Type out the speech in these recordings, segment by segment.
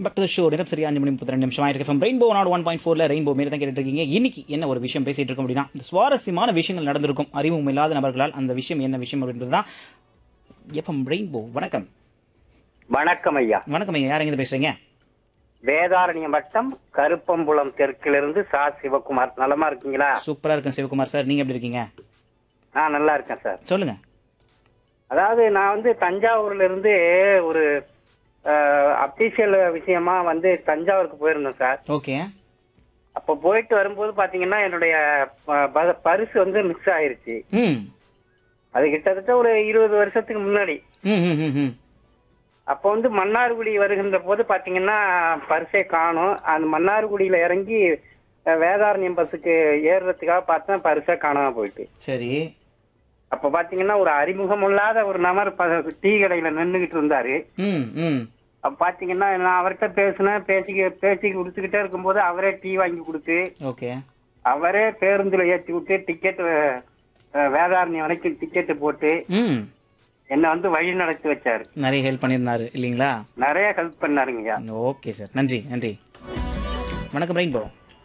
But to show நேரம் சரியா அஞ்சு மணி முப்பத்தி ரெண்டு நிமிஷம் ஆயிருக்கு from rainbow naught one point ஃபோர்ல ரெயின்போ மேலே தான் கேட்டுட்டு இருக்கீங்க இன்னைக்கு என்ன ஒரு விஷயம் பேசிட்டு இருக்கோம் அப்படின்னா இந்த சுவாரஸ்யமான விஷயங்கள் நடந்திருக்கும் அறிவும் இல்லாத நபர்களால் அந்த விஷயம் என்ன விஷயம் அப்படின்றது தான் எஃப்எம் ரெயின்போ வணக்கம் வணக்கம் ஐயா வணக்கம் ஐயா யார் எங்க பேசுறீங்க வேதாரண்யம் வட்டம் கருப்பம்புலம் தெற்கிலிருந்து சா சிவகுமார் நலமா இருக்கீங்களா சூப்பரா இருக்கும் சிவகுமார் சார் நீங்க எப்படி இருக்கீங்க நான் நல்லா இருக்கேன் சார் சொல்லுங்க அதாவது நான் வந்து தஞ்சாவூர்ல இருந்து ஒரு அபிஷியல் விஷயமா வந்து தஞ்சாவூருக்கு போயிருந்தேன் சார் ஓகே அப்ப போயிட்டு வரும்போது பாத்தீங்கன்னா என்னுடைய ப- ப- பரிசு வந்து மிஸ் ஆயிருச்சு ம் அது கிட்டத்தட்ட ஒரு இருபது வருஷத்துக்கு முன்னாடி ம் ம் ம் ம் அப்போ வந்து மன்னார்குடி வருகின்ற போது பாத்தீங்கன்னா பரிசே காணும் அந்த மன்னார்குடியில இறங்கி அஹ், வேதாரண்யம் பஸ்ஸுக்கு ஏறுறதுக்காக பார்த்தா பரிசே காணாம போயிட்டு சரி அப்ப பாத்தீங்கன்னா ஒரு அறிமுகம் இல்லாத ஒரு நபர் ப- டீ கடையில நின்னுகிட்டு இருந்தாரு ம் ம் அப்ப பாத்தீங்கன்னா நான் அவர்கிட்ட பேசினேன் பேசி பேசி கொடுத்துக்கிட்டே இருக்கும்போது அவரே டீ வாங்கி கொடுத்து ஓகே அவரே பேருந்துல ஏற்றி விட்டு டிக்கெட் வேதாரண்யம் வரைக்கும் டிக்கெட் போட்டு ம் என்னை வந்து வழி நடத்தி வச்சாரு நிறைய ஹெல்ப் பண்ணியிருந்தாரு இல்லைங்களா நிறைய ஹெல்ப் பண்ணாருங்கய்யா ஓகே சார் நன்றி நன்றி வணக்கம் ரெயின்போ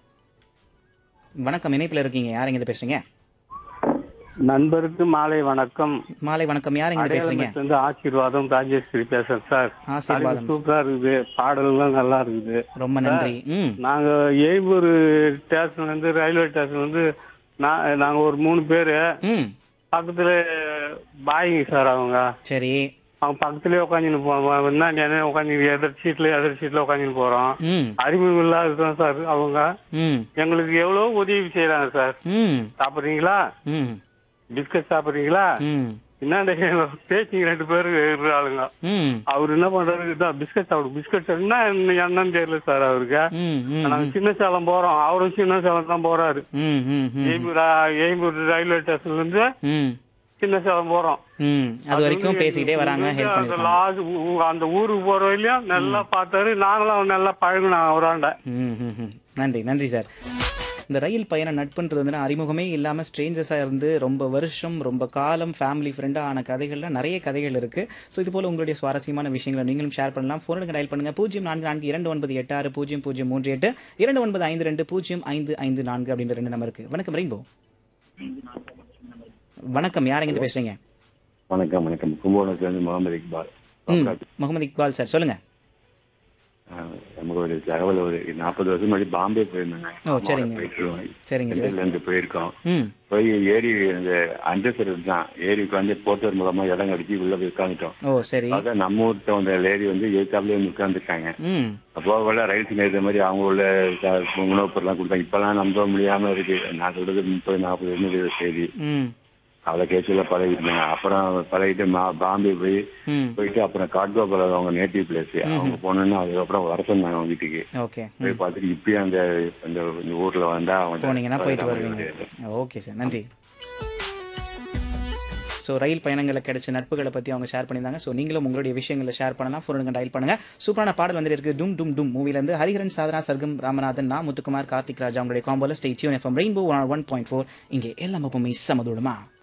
வணக்கம் இணைப்பில் இருக்கீங்க யார் எங்க பேசுறீங்க நண்பருக்கு மாலை வணக்கம் மாலை வணக்கம் யார் எங்க பேசுறீங்க அடையாளத்துல இருந்து ஆசீர்வாதம் ராஜேஸ்வரி பேசுறேன் சார் ஆசீர்வாதம் தலைப்பு சூப்பரா இருக்குது பாடல்கள் நல்லா இருக்குது ரொம்ப நன்றி ம் நாங்க ஏய்பூர் ஸ்டேஷன்ல இருந்து ரயில்வே ஸ்டேஷன்ல இருந்து நான் நாங்க ஒரு மூணு பேரு ம் பக்கத்துல பாய்ங்க சார் அவங்க சரி அவங்க பக்கத்துலயே உட்காந்துன்னு போவோம் என்ன உட்காந்து எதிர் சீட்ல எதிர் சீட்ல உட்காந்துன்னு போறோம் ம் அறிமுகம் இல்லாததான் சார் அவங்க ம் எங்களுக்கு எவ்வளவு உதவி செய்யறாங்க சார் ம் சாப்பிடுறீங்களா ம் பிஸ்கட் சாப்பிடுறீங்களா ம் என்னடா பேசிங்க ரெண்டு பேரு இருக்கிறாளுங்க ம் அவர் என்ன பண்றாரு இதான் பிஸ்கட் சாப்பிடு பிஸ்கட் என்ன என்னன்னு தெரியல சார் அவருக்கு ம் ம் நாங்க சின்ன சேலம் போறோம் அவரும் சின்ன சேலம் தான் போறாரு ம் ம் ம் எய்ம்பூர் எய்ம்பூர் ரயில்வே ஸ்டேஷன்ல இருந்து ம் சின்ன சேலம் போறோம் ம் அது வரைக்கும் பேசிக்கிட்டே வராங்க ஹெல்ப் அந்த பண்ணிருக்காங்க லாஜ் அந்த ஊருக்கு போற வரையிலும் நல்லா பார்த்தாரு நாங்களும் நல்லா பழகினோம் அவராண்ட ம் ம் ம். நன்றி நன்றி சார் இந்த ரயில் பயணம் நட்புன்றது வந்து அறிமுகமே இல்லாமல் ஸ்ட்ரேஞ்சர்ஸாக இருந்து ரொம்ப வருஷம் ரொம்ப காலம் ஃபேமிலி ஃப்ரெண்டாக ஆன கதைகள்ல நிறைய கதைகள் இருக்கு ஸோ இது போல உங்களுடைய சுவாரஸ்யமான விஷயங்களை நீங்களும் ஷேர் பண்ணலாம் ஃபோனுக்கு டயல் பண்ணுங்க பூஜ்ஜியம் நான்கு நான்கு இரண்டு ஒன்பது எட்டு ஆறு பூஜ்ஜியம் பூஜ்ஜியம் மூன்று எட்டு இரண்டு ஒன்பது ஐந்து ரெண்டு பூஜ்ஜியம் ஐந்து ஐந்து நான்கு அப்படின்ற ரெண்டு நம்பருக்கு வணக்கம் ரெயின்போ வணக்கம் யார் எங்க பேசுறீங்க வணக்கம் வணக்கம் கும்பகோணத்துலேருந்து முகமது இக்பால் ம் முகமது இக்பால் சார் சொல்லுங்க ஆஹ் நமக்கு ஒரு தகவல் ஒரு நாற்பது வருஷம் முன்னாடி பாம்பே போயிருந்தேங்க ஓ, சரிங்க. போயிட்டு சரிங்க சார் சென்னையில இருந்து போயிருக்கோம் ம் போய் ஏரி அந்த அண்டர் தான் ஏரிக்கு வந்து போட்டர் மூலமா இடம் கடிச்சு உள்ள போய் உட்காந்துட்டோம் ஓ சரி அதான் நம்ம ஊர்த்த அந்த லேடி வந்து எழுத்தாப்புல வந்து உட்காந்துருக்காங்க ம் அப்போ உள்ள ரயில் நேரத்த மாதிரி அவங்க உள்ள ச- உணவுப் பொருள்லாம் கொடுத்தாங்க இப்பெல்லாம் நம்ப முடியாம இருக்கு நான் சொல்றது முப்பது நாற்பது இருந்தது செய்தி ம் அவளை கேஸ்ல பழகிட்டாங்க அப்புறம் பழகிட்டு மா- பாம்பே போய் ம் போயிட்டு அப்புறம் காட்கோபால அவங்க நேட்டிவ் பிளேஸ் அவங்க போனோன்னா அதுக்கப்புறம் வர சொன்னாங்க அவங்க வீட்டுக்கு ஓகே போய் பார்த்துட்டு இப்பயும் அந்த அந்த இந்த ஊர்ல வந்தா அவங்க போனீங்கன்னா போயிட்டு வருவீங்க ஓகே சார் நன்றி ஸோ ரயில் பயணங்களில் கிடைச்ச நட்புகளை பற்றி அவங்க ஷேர் பண்ணியிருந்தாங்க ஸோ நீங்களும் உங்களுடைய விஷயங்களை ஷேர் பண்ணலாம் ஃபோனுங்க டயல் பண்ணுங்க சூப்பரான பாடல் வந்துட்டு இருக்கு டும் டும் டும் மூவிலேருந்து ஹரிஹரன் சாதனா சர்க்கம் ராமநாதன் நான் முத்துக்குமார் கார்த்திக் ராஜா அவங்களுடைய காம்போல stay tuned FM rainbow one point four இங்கே எல்லாம் எப்பவுமே சமதுடமா